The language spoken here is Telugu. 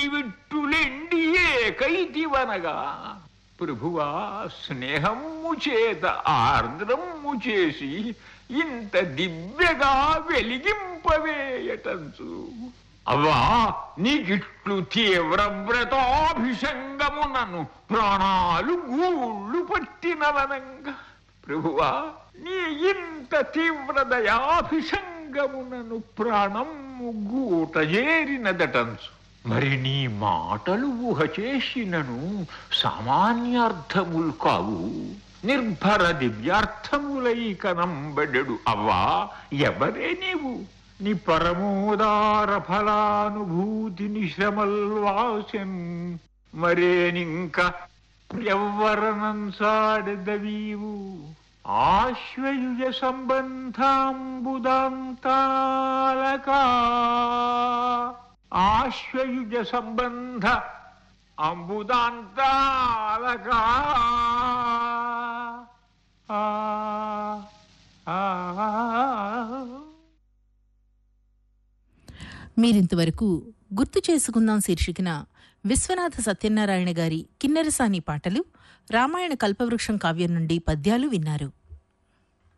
నీవిట్టులెండి ఏకైతివనగా ప్రభువా స్నేహము చేత ఆర్ద్రము చేసి ఇంత దివ్యగా వెలిగింపవేయటంచు అవ్వా నీకిట్లు తీవ్ర వ్రతాభిషంగమునను ప్రాణాలు గూళ్ళు పట్టినవనంగా ప్రభువా నీ ఇంత తీవ్ర దయాభిషంగమునను ప్రాణము గూట చేరినదటంచు మరి నీ మాటలు ఊహ చేసినను సామాన్యార్థములు కావు నిర్భర దివ్యార్థములై కనంబడెడు అవ్వా ఎవరే నీవు నీ పరమోదార ఫలానుభూతిని శ్రమల్వాసన్ మరేనింక ఎవ్వరనంసాడెదవీవు ఆశ్వయుజ సంబంధాంబుదాంతాలకా ఆశ్వయుజ సంబంధ అంబుదాంతాలకా ఆ, ఆ, ఆ. మీరింతవరకు గుర్తు చేసుకుందాం శీర్షికన విశ్వనాథ సత్యనారాయణ గారి కిన్నెరసాని పాటలు రామాయణ కల్పవృక్షం కావ్యం నుండి పద్యాలు విన్నారు